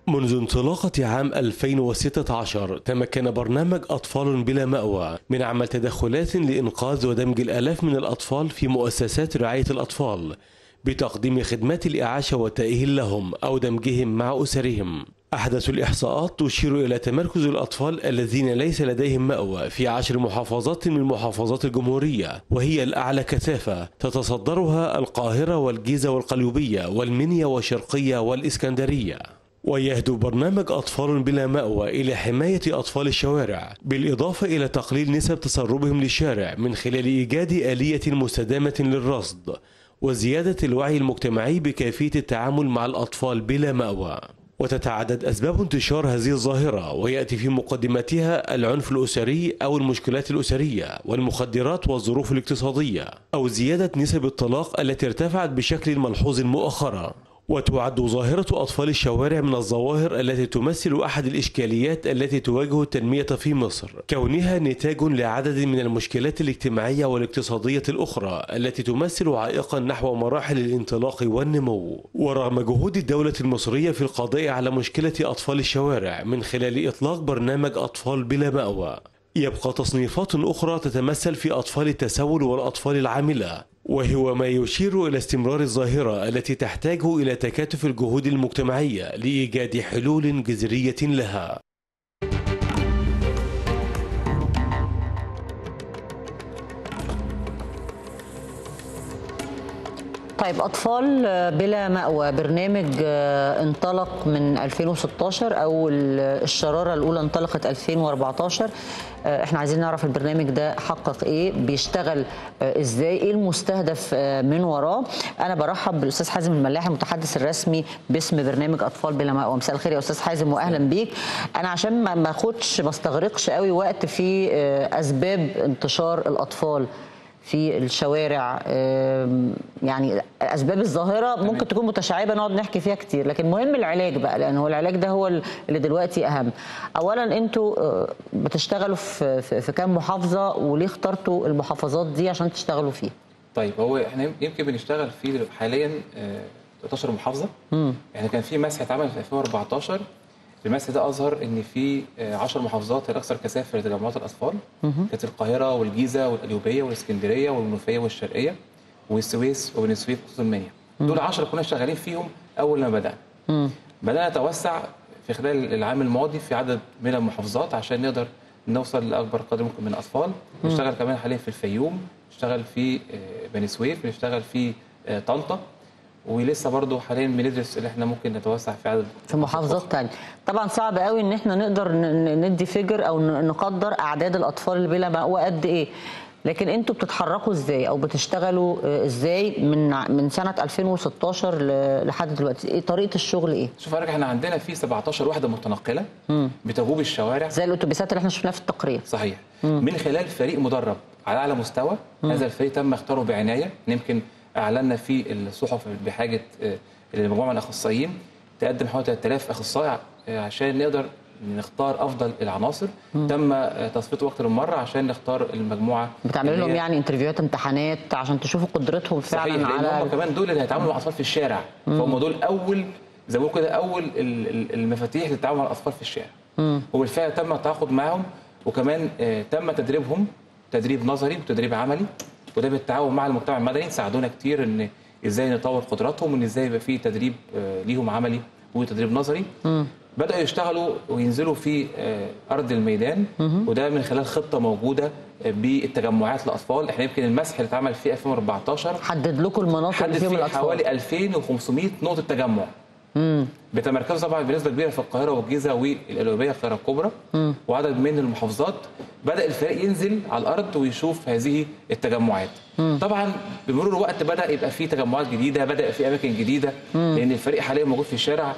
منذ انطلاقة عام 2016 تمكن برنامج أطفال بلا مأوى من عمل تدخلات لإنقاذ ودمج الآلاف من الأطفال في مؤسسات رعاية الأطفال بتقديم خدمات الإعاشة والتأهيل لهم أو دمجهم مع أسرهم أحدث الإحصاءات تشير إلى تمركز الأطفال الذين ليس لديهم مأوى في عشر محافظات من محافظات الجمهورية وهي الأعلى كثافة تتصدرها القاهرة والجيزة والقليوبية والمنيا والشرقية والإسكندرية ويهدف برنامج أطفال بلا مأوى إلى حماية أطفال الشوارع بالإضافة إلى تقليل نسب تسربهم للشارع من خلال إيجاد آلية مستدامة للرصد وزيادة الوعي المجتمعي بكيفية التعامل مع الأطفال بلا مأوى وتتعدد أسباب انتشار هذه الظاهرة ويأتي في مقدمتها العنف الأسري أو المشكلات الأسرية والمخدرات والظروف الاقتصادية أو زيادة نسب الطلاق التي ارتفعت بشكل ملحوظ مؤخرا وتعد ظاهرة أطفال الشوارع من الظواهر التي تمثل أحد الإشكاليات التي تواجه التنمية في مصر كونها نتاج لعدد من المشكلات الاجتماعية والاقتصادية الأخرى التي تمثل عائقا نحو مراحل الانطلاق والنمو ورغم جهود الدولة المصرية في القضاء على مشكلة أطفال الشوارع من خلال إطلاق برنامج أطفال بلا مأوى يبقى تصنيفات أخرى تتمثل في أطفال التسول والأطفال العاملة وهو ما يشير إلى استمرار الظاهرة التي تحتاج إلى تكاتف الجهود المجتمعية لإيجاد حلول جذرية لها طيب أطفال بلا مأوى برنامج انطلق من 2016 أو الشرارة الأولى انطلقت 2014 احنا عايزين نعرف البرنامج ده حقق ايه بيشتغل ازاي ايه المستهدف من وراه انا برحب بالاستاذ حازم الملاحي المتحدث الرسمي باسم برنامج اطفال بلا مأوى مساء الخير يا استاذ حازم واهلا بيك انا عشان ما اخدش ما استغرقش قوي وقت في اسباب انتشار الاطفال في الشوارع يعني اسباب الظاهره ممكن تكون متشعبه نقعد نحكي فيها كتير لكن مهم العلاج بقى لان هو العلاج ده هو اللي دلوقتي اهم اولا انتوا بتشتغلوا في في كام محافظه وليه اخترتوا المحافظات دي عشان تشتغلوا فيها طيب هو احنا يمكن بنشتغل في حاليا 13 محافظه مم. يعني كان في مسح اتعمل في 2014 المسح ده اظهر ان في 10 محافظات الاكثر كثافه لتجمعات الاطفال كانت القاهره والجيزه والقليوبيه والاسكندريه والمنوفيه والشرقيه والسويس وبني سويف وخصوص المنيا دول 10 كنا شغالين فيهم اول ما بدانا بدانا نتوسع في خلال العام الماضي في عدد من المحافظات عشان نقدر نوصل لاكبر قدر ممكن من الاطفال نشتغل كمان حاليا في الفيوم نشتغل في بني سويف نشتغل في طنطا ولسه برضه حاليا بندرس اللي احنا ممكن نتوسع في عدد في محافظات ثانيه طبعا صعب قوي ان احنا نقدر ندي فيجر او نقدر اعداد الاطفال اللي بلا مأوى قد ايه لكن انتوا بتتحركوا ازاي او بتشتغلوا ازاي من من سنه 2016 لحد دلوقتي ايه طريقه الشغل ايه شوف حضرتك احنا عندنا في 17 وحده متنقله بتجوب الشوارع زي الاتوبيسات اللي احنا شفناها في التقرير صحيح مم. من خلال فريق مدرب على اعلى مستوى مم. هذا الفريق تم اختاره بعنايه يمكن اعلنا في الصحف بحاجه لمجموعه من الاخصائيين تقدم حوالي 3000 اخصائي عشان نقدر نختار افضل العناصر مم. تم تصفيته اكثر من مره عشان نختار المجموعه بتعملوا لهم يعني انترفيوهات امتحانات عشان تشوفوا قدرتهم فعلا صحيح على لان هم كمان دول اللي هيتعاملوا مع الاطفال في الشارع مم. فهم دول اول زي ما بيقولوا كده اول المفاتيح للتعامل مع الاطفال في الشارع مم. وبالفعل تم التعاقد معهم وكمان تم تدريبهم تدريب نظري وتدريب عملي وده بالتعاون مع المجتمع المدني ساعدونا كتير ان ازاي نطور قدراتهم وان ازاي يبقى في تدريب ليهم عملي وتدريب نظري م. بداوا يشتغلوا وينزلوا في ارض الميدان م. وده من خلال خطه موجوده بالتجمعات الاطفال احنا يمكن المسح اللي اتعمل في 2014 حدد لكم المناطق اللي فيهم الاطفال حوالي 2500 نقطه تجمع مم. بتمركزوا طبعا بنسبه كبيره في القاهره والجيزه والقليوبيه القاهره الكبرى مم. وعدد من المحافظات بدا الفريق ينزل على الارض ويشوف هذه التجمعات مم. طبعا بمرور الوقت بدا يبقى في تجمعات جديده بدا يبقى في اماكن جديده مم. لان الفريق حاليا موجود في الشارع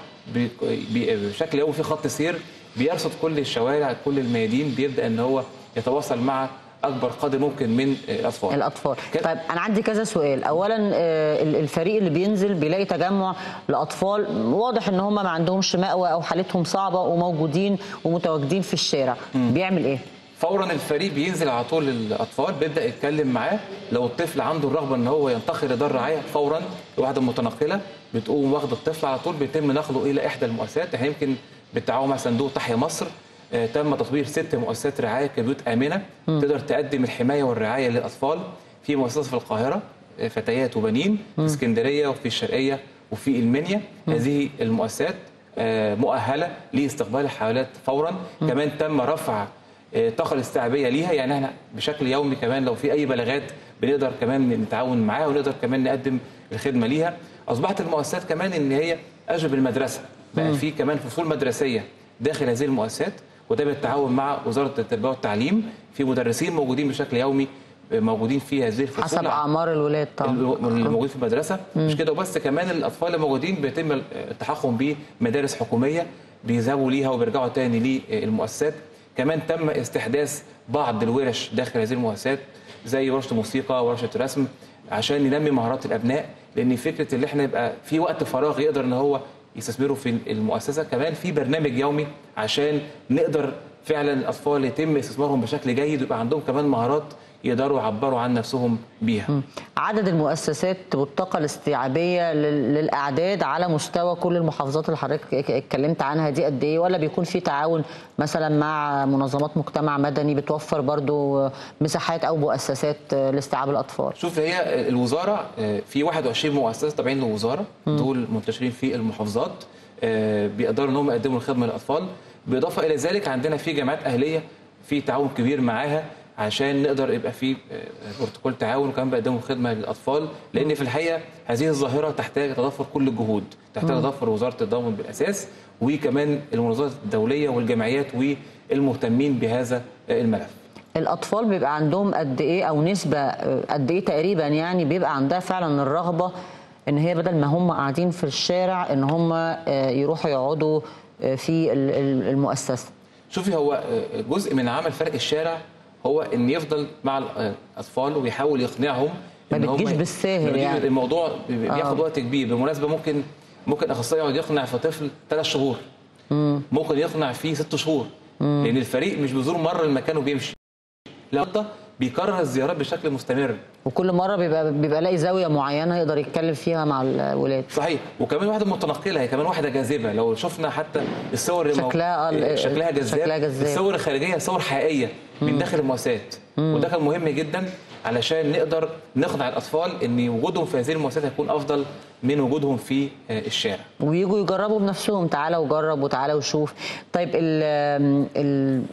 بشكل يومي في خط سير بيرصد كل الشوارع كل الميادين بيبدا ان هو يتواصل مع اكبر قدر ممكن من الاطفال الاطفال طيب انا عندي كذا سؤال اولا الفريق اللي بينزل بيلاقي تجمع لاطفال واضح ان هم ما عندهمش مأوى او حالتهم صعبه وموجودين ومتواجدين في الشارع م. بيعمل ايه فورا الفريق بينزل على طول للاطفال بيبدا يتكلم معاه لو الطفل عنده الرغبه ان هو ينتقل لدار رعايه فورا الوحده المتنقله بتقوم واخد الطفل على طول بيتم نقله الى احدى المؤسسات احنا يمكن بالتعاون مع صندوق تحيا مصر آه، تم تطوير ست مؤسسات رعايه كبيوت امنه تقدر تقدم الحمايه والرعايه للاطفال في مؤسسه في القاهره آه، فتيات وبنين في اسكندريه وفي الشرقيه وفي المنيا هذه المؤسسات آه، مؤهله لاستقبال الحالات فورا كمان تم رفع آه، الطاقه الاستيعابيه ليها يعني احنا بشكل يومي كمان لو في اي بلاغات بنقدر كمان نتعاون معاها ونقدر كمان نقدم الخدمه ليها اصبحت المؤسسات كمان ان هي اشبه بالمدرسه بقى في كمان فصول مدرسيه داخل هذه المؤسسات وده بالتعاون مع وزاره التربيه والتعليم في مدرسين موجودين بشكل يومي آه، موجودين في هذه الفصول حسب اعمار الولاد طبعا اللي موجود في المدرسه مش كده وبس كمان الاطفال الموجودين بيتم التحكم بمدارس حكوميه بيذهبوا ليها وبيرجعوا تاني للمؤسسات كمان تم استحداث بعض الورش داخل هذه المؤسسات زي ورشه موسيقى ورشه رسم عشان ننمي مهارات الابناء لان فكره اللي احنا يبقى في وقت فراغ يقدر ان هو يستثمروا في المؤسسه كمان في برنامج يومي عشان نقدر فعلا الاطفال يتم استثمارهم بشكل جيد ويبقى عندهم كمان مهارات يقدروا يعبروا عن نفسهم بيها عدد المؤسسات والطاقة الاستيعابية لل- للأعداد على مستوى كل المحافظات اللي حضرتك ك- اتكلمت عنها دي قد إيه ولا بيكون في تعاون مثلا مع منظمات مجتمع مدني بتوفر برضو مساحات أو مؤسسات لاستيعاب الأطفال شوف هي الوزاره آه، في 21 مؤسسه تابعين للوزاره دول منتشرين في المحافظات آه، بيقدروا ان هم يقدموا الخدمه للاطفال بالاضافه الى ذلك عندنا في جامعات اهليه في تعاون كبير معاها عشان نقدر يبقى في آه، بروتوكول تعاون وكمان بيقدموا خدمه للاطفال لان في الحقيقه هذه الظاهره تحتاج تضافر كل الجهود تحتاج تضافر وزاره التضامن بالاساس وكمان المنظمات الدوليه والجمعيات والمهتمين بهذا آه، الملف الأطفال بيبقى عندهم قد إيه أو نسبة آه، قد إيه تقريبا يعني بيبقى عندها فعلا الرغبة إن هي بدل ما هم قاعدين في الشارع إن هم آه، يروحوا يقعدوا آه، في ال- ال- المؤسسة شوفي هو آه، جزء من عمل فرق الشارع هو ان يفضل مع الاطفال ويحاول يقنعهم ما إن هم- بتجيش بالساهل ما بتجيش- يعني. الموضوع بي- بياخد آه. وقت كبير بالمناسبه ممكن ممكن اخصائي يقعد يقنع في طفل ثلاث شهور ممكن يقنع فيه ست شهور لان الفريق مش بيزور مره المكان وبيمشي لا ده بيكرر الزيارات بشكل مستمر وكل مره بيبقى بيبقى لاقي زاويه معينه يقدر يتكلم فيها مع الولاد صحيح وكمان واحده متنقله هي كمان واحده جاذبه لو شفنا حتى الصور المو- شكلها- ال- شكلها جذاب شكلها جذاب. الصور الخارجيه صور حقيقيه من داخل المؤسسات وده كان مهم جدا علشان نقدر نقنع الاطفال ان وجودهم في هذه المؤسسات هيكون افضل من وجودهم في آه، الشارع ويجوا يجربوا بنفسهم تعالى وجرب وتعالى وشوف طيب ال ال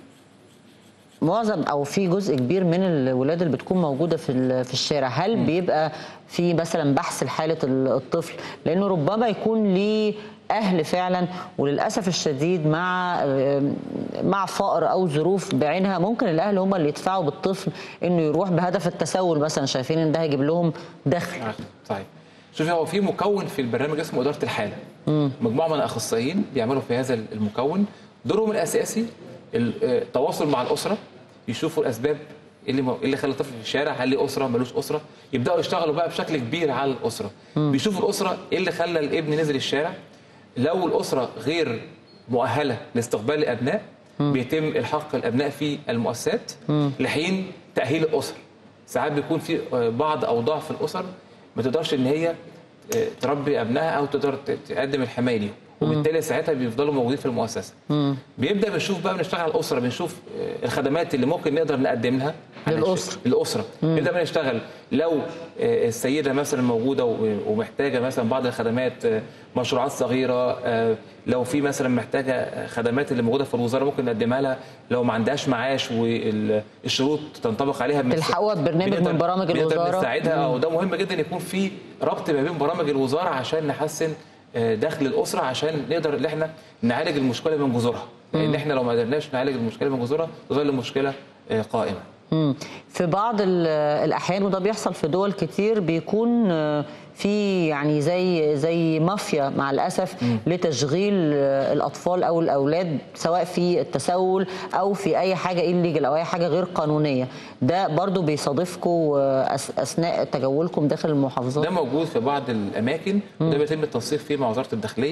معظم او في جزء كبير من الولاد اللي بتكون موجوده في ال- في الشارع هل بيبقى في مثلا بحث لحاله ال- الطفل لانه ربما يكون ليه اهل فعلا وللاسف الشديد مع مع فقر او ظروف بعينها ممكن الاهل هم اللي يدفعوا بالطفل انه يروح بهدف التسول مثلا شايفين ان ده هيجيب لهم دخل صحيح شوفي هو في مكون في البرنامج اسمه اداره الحاله مجموعه من الاخصائيين بيعملوا في هذا المكون دورهم الاساسي التواصل مع الاسره يشوفوا الاسباب إيه اللي إيه اللي خلى الطفل في الشارع هل ليه اسره ملوش اسره يبداوا يشتغلوا بقى بشكل كبير على الاسره بيشوفوا الاسره ايه اللي خلى الابن نزل الشارع لو الاسره غير مؤهله لاستقبال الابناء بيتم الحاق الابناء في المؤسسات لحين تاهيل الاسر ساعات بيكون في بعض اوضاع في الاسر ما تقدرش ان هي تربي ابنائها او تقدر تقدم الحمايه ليهم وبالتالي ساعتها بيفضلوا موجودين في المؤسسه بيبدا بنشوف بقى بنشتغل على الاسره بنشوف الخدمات اللي ممكن نقدر نقدمها للاسره للاسره نبدا بقى نشتغل لو السيده مثلا موجوده ومحتاجه مثلا بعض الخدمات مشروعات صغيره لو في مثلا محتاجه خدمات اللي موجوده في الوزاره ممكن نقدمها لها لو ما عندهاش معاش والشروط تنطبق عليها تلحقوها ببرنامج من برامج الوزاره نساعدها او ده مهم جدا يكون في ربط ما بين برامج الوزاره عشان نحسن دخل الاسره عشان نقدر ان احنا نعالج المشكله من جذورها لان احنا لو ما قدرناش نعالج المشكله من جذورها تظل المشكله قائمه في بعض الاحيان وده بيحصل في دول كتير بيكون في يعني زي زي مافيا مع الاسف م. لتشغيل الاطفال او الاولاد سواء في التسول او في اي حاجه الليجل او اي حاجه غير قانونيه ده برضو بيصادفكم اثناء تجولكم داخل المحافظات ده موجود في بعض الاماكن وده بيتم التنسيق فيه مع وزاره الداخليه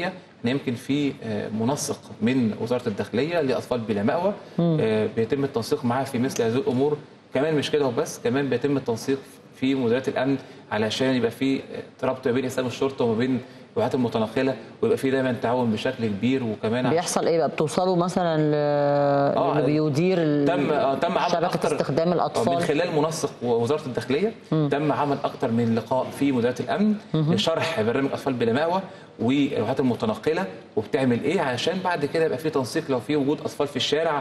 احنا يمكن في آه، منسق من وزاره الداخليه لاطفال بلا ماوى آه، بيتم التنسيق معاه في مثل هذه الامور كمان مش كده وبس كمان بيتم التنسيق في مديريات الامن علشان يبقى في ربط ما بين اسام الشرطه وما بين الوحدات المتنقله ويبقى في دايما تعاون بشكل كبير وكمان بيحصل ايه بقى بتوصلوا مثلا ل... آه، اللي بيدير ال- تم آه، تم عمل شبكه أكتر استخدام آه، الاطفال من خلال منسق وزاره الداخليه تم عمل اكتر من لقاء في مديريه الامن لشرح برنامج اطفال بلا ماوى والوحدات المتنقله وبتعمل ايه علشان بعد كده يبقى في تنسيق لو في وجود اطفال في الشارع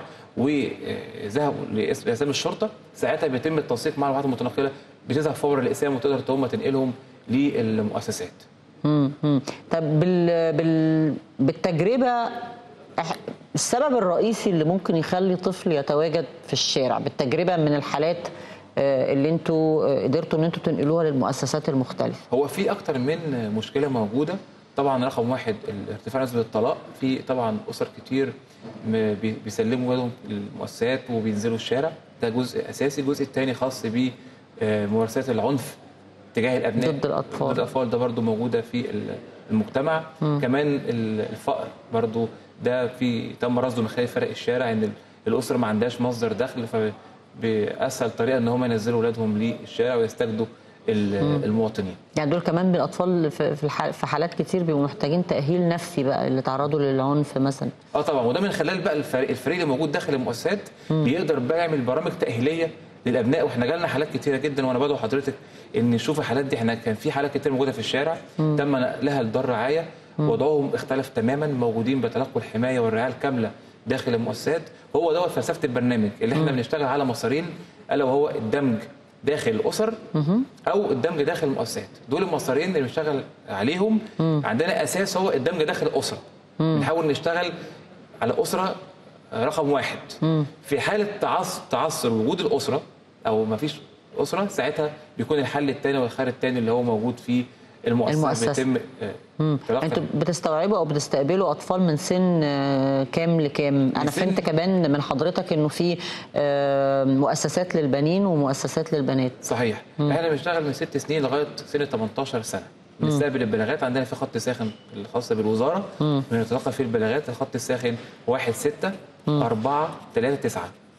وذهبوا لاسم الشرطه ساعتها بيتم التنسيق مع الوحدات المتنقله بتذهب فورا لاسام وتقدر هم تنقلهم للمؤسسات مم. مم. طب بال... بال... بالتجربه إح- السبب الرئيسي اللي ممكن يخلي طفل يتواجد في الشارع بالتجربه من الحالات آه، اللي انتوا آه، قدرتوا ان انتوا تنقلوها للمؤسسات المختلفه هو في اكتر من مشكله موجوده طبعا رقم واحد ارتفاع نسبه الطلاق في طبعا اسر كتير م- بي- بيسلموا ولادهم المؤسسات وبينزلوا الشارع ده جزء اساسي الجزء الثاني خاص بممارسات العنف تجاه الابناء ضد الأطفال. ضد الاطفال ده برضو موجوده في ال- المجتمع كمان ال- الفقر برضو ده في تم رصده من خلال فرق الشارع ان ال- الاسره ما عندهاش مصدر دخل فباسهل طريقه ان هم ينزلوا اولادهم للشارع ويستجدوا ال- المواطنين يعني دول كمان من الاطفال في في الح- في حالات كتير بيبقوا محتاجين تاهيل نفسي بقى اللي تعرضوا للعنف مثلا اه طبعا وده من خلال بقى الفريق, الفريق اللي موجود داخل المؤسسات بيقدر بقى يعمل برامج تاهيليه للابناء واحنا جالنا حالات كتيره جدا وانا بدعو حضرتك ان نشوف الحالات دي احنا كان في حالات كتير موجوده في الشارع تم نقلها لدار رعايه وضعهم اختلف تماما موجودين بتلقوا الحمايه والرعايه الكامله داخل المؤسسات هو دوت فلسفه البرنامج اللي احنا بنشتغل على مسارين الا وهو الدمج داخل الاسر او الدمج داخل المؤسسات دول المسارين اللي بنشتغل عليهم عندنا اساس هو الدمج داخل الاسره بنحاول نشتغل على اسره رقم واحد في حاله تعثر تعثر وجود الاسره او ما فيش اسره ساعتها بيكون الحل الثاني والخيار الثاني اللي هو موجود في المؤسسه, المؤسسة. بيتم آه، تلقي انتوا بتستوعبوا او بتستقبلوا اطفال من سن آه، كام لكام انا من سن- فهمت كمان من حضرتك انه في آه، مؤسسات للبنين ومؤسسات للبنات صحيح احنا بنشتغل من ست سنين لغايه سن 18 سنه بنستقبل البلاغات عندنا في خط ساخن الخاص بالوزاره بنتلقى فيه البلاغات الخط الساخن 1 6 4 3 9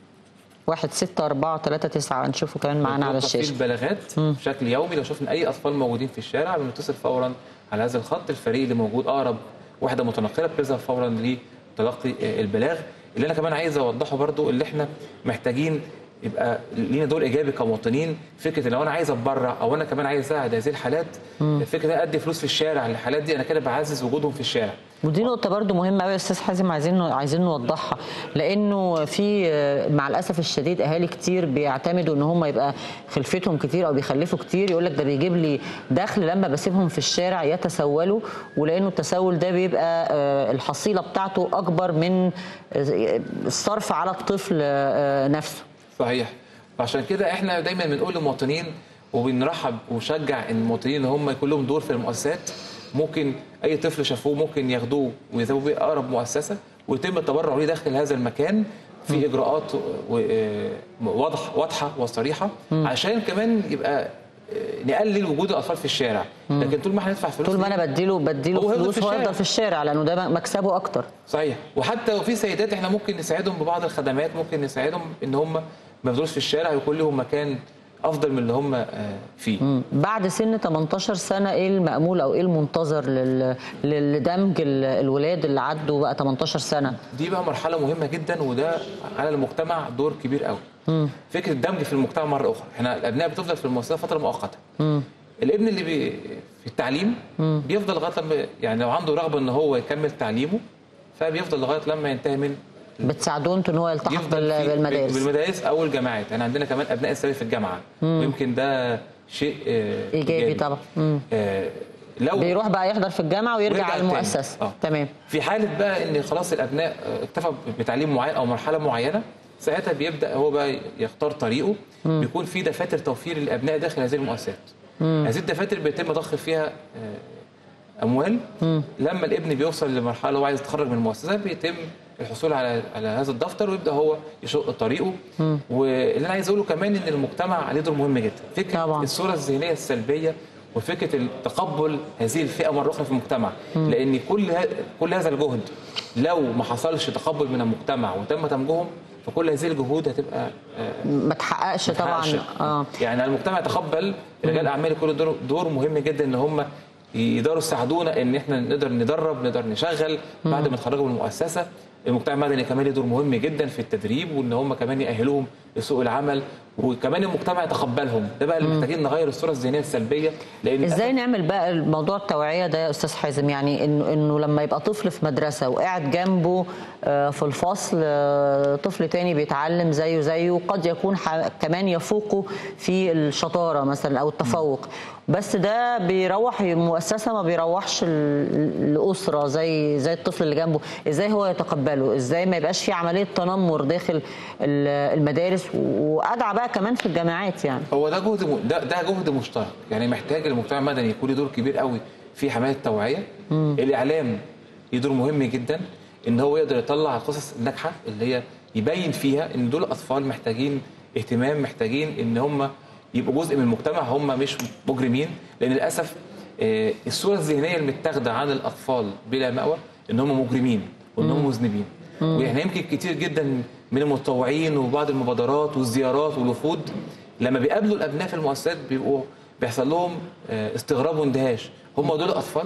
واحد ستة أربعة ثلاثة تسعة نشوفه كمان معانا على بنتلقى فيه الشاشة البلاغات بشكل يومي لو شفنا اي اطفال موجودين في الشارع بنتصل فورا على هذا الخط الفريق اللي موجود اقرب وحده متنقله بتذهب فورا لتلقي آه، البلاغ اللي انا كمان عايز اوضحه برضو اللي احنا محتاجين يبقى لينا دور ايجابي كمواطنين فكره لو انا عايز اتبرع او انا كمان عايز اساعد هذه الحالات فكره ان أنا ادي فلوس في الشارع للحالات دي انا كده بعزز وجودهم في الشارع ودي نقطة برضو مهمة قوي يا أستاذ حازم عايزين عايزين نوضحها لأنه في آه، مع الأسف الشديد أهالي كتير بيعتمدوا إن هم يبقى خلفتهم كتير أو بيخلفوا كتير يقول لك ده بيجيب لي دخل لما بسيبهم في الشارع يتسولوا ولأنه التسول ده بيبقى آه، الحصيلة بتاعته أكبر من آه، الصرف على الطفل آه، نفسه صحيح فعشان كده احنا دايما بنقول للمواطنين وبنرحب ونشجع ان المواطنين ان هم يكون لهم دور في المؤسسات ممكن اي طفل شافوه ممكن ياخدوه ويذهبوا بيه اقرب مؤسسه ويتم التبرع ليه داخل هذا المكان في اجراءات و- آه، واضحه واضحه وصريحه عشان كمان يبقى آه، نقلل وجود الاطفال في الشارع لكن طول ما احنا ندفع فلوس طول ما دي- أنا بديله بديله هو هيفضل فلوس في هو الشارع. يفضل في الشارع لأنه ده مكسبه أكتر صحيح وحتى لو في سيدات احنا ممكن نساعدهم ببعض الخدمات ممكن نساعدهم ان هم ما يفضلوش في الشارع ويكون لهم مكان افضل من اللي هم آه، فيه مم. بعد سن 18 سنه ايه المأمول او ايه المنتظر لل... لدمج ال- الولاد اللي عدوا بقى 18 سنه دي بقى مرحله مهمه جدا وده على المجتمع دور كبير قوي فكره الدمج في المجتمع مره اخرى احنا الابناء بتفضل في المؤسسه فتره مؤقته الابن اللي بي في التعليم بيفضل لغايه لما يعني لو عنده رغبه ان هو يكمل تعليمه فبيفضل لغايه لما ينتهي من بتساعدوه انتوا ان هو يلتحق يفضل بال... في- بالمدارس بالمدارس او الجامعات احنا عندنا كمان ابناء الثانوي في الجامعه ويمكن ده شيء آه، ايجابي طبعا مم. آه، لو بيروح بقى يحضر في الجامعه ويرجع ويرجع على تاني. المؤسسه آه. تمام في حاله بقى ان خلاص الابناء آه، اكتفى بتعليم معين او مرحله معينه ساعتها بيبدا هو بقى يختار طريقه بيكون في دفاتر توفير للابناء داخل هذه المؤسسات هذه الدفاتر بيتم ضخ فيها آه، اموال لما الابن بيوصل لمرحله هو عايز يتخرج من المؤسسه بيتم الحصول على على هذا الدفتر ويبدا هو يشق طريقه واللي انا عايز اقوله كمان ان المجتمع عليه دور مهم جدا فكره طبعاً. الصوره الذهنيه السلبيه وفكره تقبل هذه الفئه مره اخرى في المجتمع لان كل ه- كل هذا الجهد لو ما حصلش تقبل من المجتمع وتم دمجهم فكل هذه الجهود هتبقى آه، ما تحققش طبعا تحققش. اه يعني المجتمع يتقبل رجال الاعمال يكون دور دور مهم جدا ان هم يقدروا يساعدونا ان احنا نقدر ندرب نقدر نشغل بعد ما يتخرجوا من المؤسسه المجتمع المدني كمان له دور مهم جدا في التدريب وان هم كمان يأهلوهم لسوق العمل وكمان المجتمع يتقبلهم ده بقى اللي محتاجين نغير الصوره الذهنيه السلبيه لان ازاي نعمل بقى الموضوع التوعيه ده يا استاذ حازم يعني انه انه لما يبقى طفل في مدرسه وقاعد جنبه آه، في الفصل آه، طفل تاني بيتعلم زيه زيه وقد يكون ح- كمان يفوقه في الشطاره مثلا او التفوق بس ده بيروح المؤسسه ما بيروحش ال- الاسره زي زي الطفل اللي جنبه ازاي هو يتقبله ازاي ما يبقاش في عمليه تنمر داخل ال- المدارس وادعى بقى كمان في الجامعات يعني هو ده جهد م- ده ده جهد مشترك يعني محتاج المجتمع المدني يكون له دور كبير قوي في حمايه التوعيه الاعلام له دور مهم جدا ان هو يقدر يطلع القصص الناجحه اللي هي يبين فيها ان دول اطفال محتاجين اهتمام محتاجين ان هم يبقوا جزء من المجتمع هم مش مجرمين لان للاسف آه، الصوره الذهنيه المتاخده عن الاطفال بلا مأوى ان هم مجرمين وان هم مذنبين واحنا يمكن كتير جدا من المتطوعين وبعض المبادرات والزيارات والوفود لما بيقابلوا الابناء في المؤسسات بيبقوا بيحصل لهم آه، استغراب واندهاش هم دول اطفال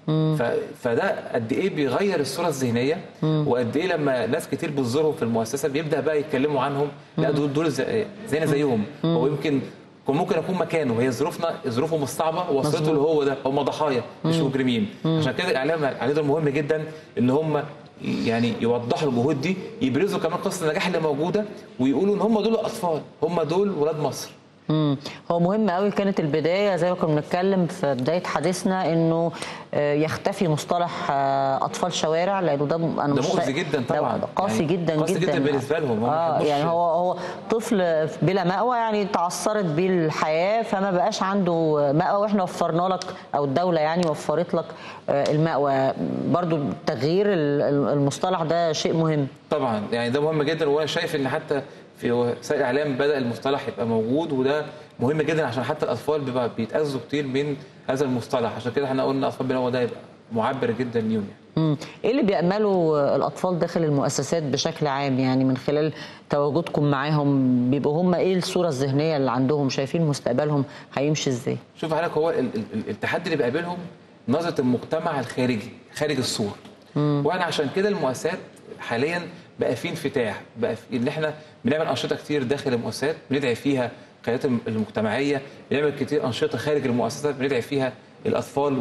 ف- فده قد ايه بيغير الصوره الذهنيه وقد ايه لما ناس كتير بتزورهم في المؤسسه بيبدا بقى يتكلموا عنهم لا دول دول زي- زينا زيهم هو يمكن كان ممكن اكون مكانه هي ظروفنا ظروفهم الصعبه وصلته اللي هو ده هم ضحايا مش مجرمين عشان كده الاعلام عليه دور مهم جدا ان هم يعني يوضحوا الجهود دي يبرزوا كمان قصه النجاح اللي موجوده ويقولوا ان هم دول الاطفال هم دول ولاد مصر مم. هو مهم قوي كانت البدايه زي ما كنا بنتكلم في بدايه حديثنا انه آه، يختفي مصطلح آه، اطفال شوارع لانه ده م- انا ده مش مؤذي شا- جدا ده طبعاً. قاسي يعني جدا قاسي جدا جدا بالنسبة لهم. هم ما اه بيحبوش- يعني هو هو طفل بلا مأوى يعني تعثرت بيه الحياه فما بقاش عنده مأوى واحنا وفرنا لك او الدوله يعني وفرت لك آه، المأوى برضو تغيير ال- ال- المصطلح ده شيء مهم طبعا يعني ده مهم جدا وانا شايف ان حتى في وسائل الاعلام بدا المصطلح يبقى موجود وده مهم جدا عشان حتى الاطفال بيبقى بيتاذوا كتير من هذا المصطلح عشان كده احنا قلنا اطفال بلا ده يبقى معبر جدا ليهم يعني. مم. ايه اللي بيأملوا الاطفال داخل المؤسسات بشكل عام يعني من خلال تواجدكم معاهم بيبقوا هم ايه الصوره الذهنيه اللي عندهم شايفين مستقبلهم هيمشي ازاي شوف حضرتك هو ال- ال- ال- التحدي اللي بيقابلهم نظره المجتمع الخارجي خارج السور واحنا عشان كده المؤسسات حاليا بقى في انفتاح بقى في ان احنا بنعمل انشطه كتير داخل المؤسسات بندعي فيها القيادات الم- المجتمعيه بنعمل كتير انشطه خارج المؤسسات بندعي فيها الاطفال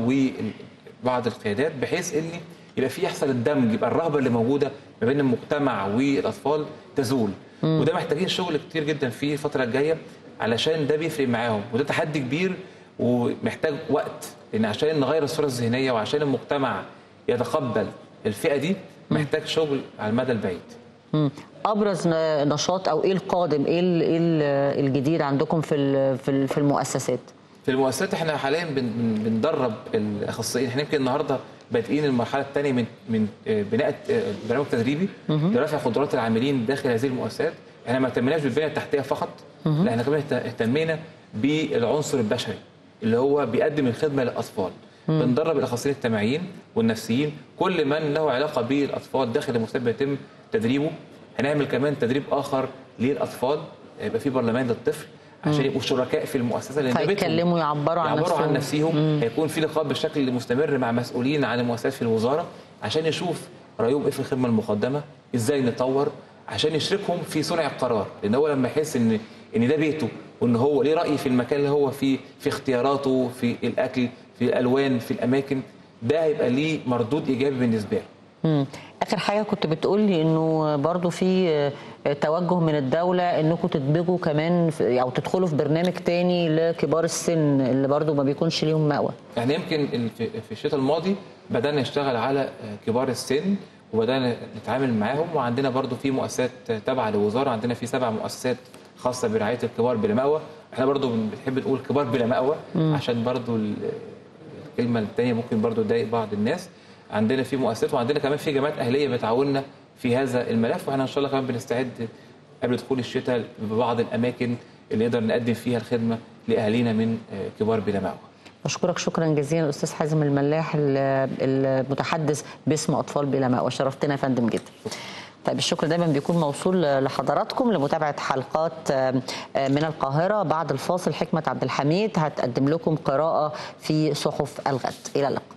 وبعض القيادات بحيث ان يبقى في يحصل الدمج يبقى الرهبه اللي موجوده ما بين المجتمع والاطفال تزول وده محتاجين شغل كتير جدا فيه الفتره الجايه علشان ده بيفرق معاهم وده تحدي كبير ومحتاج وقت لان عشان نغير الصوره الذهنيه وعشان المجتمع يتقبل الفئه دي محتاج شغل على المدى البعيد مم. ابرز ن- نشاط او ايه القادم ايه ال- إيه ال- الجديد عندكم في ال- في ال- في المؤسسات في المؤسسات احنا حاليا بن- بن- بندرب الاخصائيين احنا يمكن النهارده بادئين المرحله الثانيه من من آه، بناء آه، برنامج تدريبي لرفع قدرات العاملين داخل هذه المؤسسات احنا ما اهتمناش بالبنيه التحتيه فقط لا احنا كمان اهت- اهتمينا بالعنصر البشري اللي هو بيقدم الخدمه للاطفال بندرب الاخصائيين الاجتماعيين والنفسيين كل من له علاقه بالاطفال داخل المؤسسات بيتم تدريبه هنعمل كمان تدريب اخر للاطفال يبقى في برلمان للطفل عشان يبقوا شركاء في المؤسسه لان ده بيتهم. فيتكلموا يعبروا عن يعبروا عن نفسهم. نفسهم هيكون في لقاء بشكل مستمر مع مسؤولين عن المؤسسات في الوزاره عشان يشوف رايهم ايه في الخدمه المقدمه ازاي نطور عشان يشركهم في صنع القرار لان هو لما يحس ان ان ده بيته وان هو ليه راي في المكان اللي هو فيه في اختياراته في الاكل في الالوان في الاماكن ده هيبقى ليه مردود ايجابي بالنسبه له مم. اخر حاجه كنت بتقول لي انه برضو في آه، توجه من الدوله انكم تدمجوا كمان في او تدخلوا في برنامج تاني لكبار السن اللي برضو ما بيكونش ليهم مأوى يعني يمكن ال- في في الشتاء الماضي بدأنا نشتغل على آه، كبار السن وبدأنا نتعامل معاهم وعندنا برضو في مؤسسات تابعة للوزارة عندنا في سبع مؤسسات خاصة برعاية الكبار بلا مأوى احنا برضو بنحب نقول كبار بلا مأوى عشان برضو ال- الكلمة التانية ممكن برضو تضايق بعض الناس عندنا في مؤسسات وعندنا كمان في جامعات أهلية بتعاوننا في هذا الملف واحنا إن شاء الله كمان بنستعد قبل دخول الشتاء ببعض الأماكن اللي نقدر نقدم فيها الخدمة لأهالينا من آه، كبار بلا مأوى بشكرك شكرا جزيلا الاستاذ حازم الملاح ال- المتحدث باسم اطفال بلا مأوى شرفتنا يا فندم جدا طيب الشكر دايما بيكون موصول لحضراتكم لمتابعه حلقات آه، آه، من القاهره بعد الفاصل حكمه عبد الحميد هتقدم لكم قراءه في صحف الغد الى اللقاء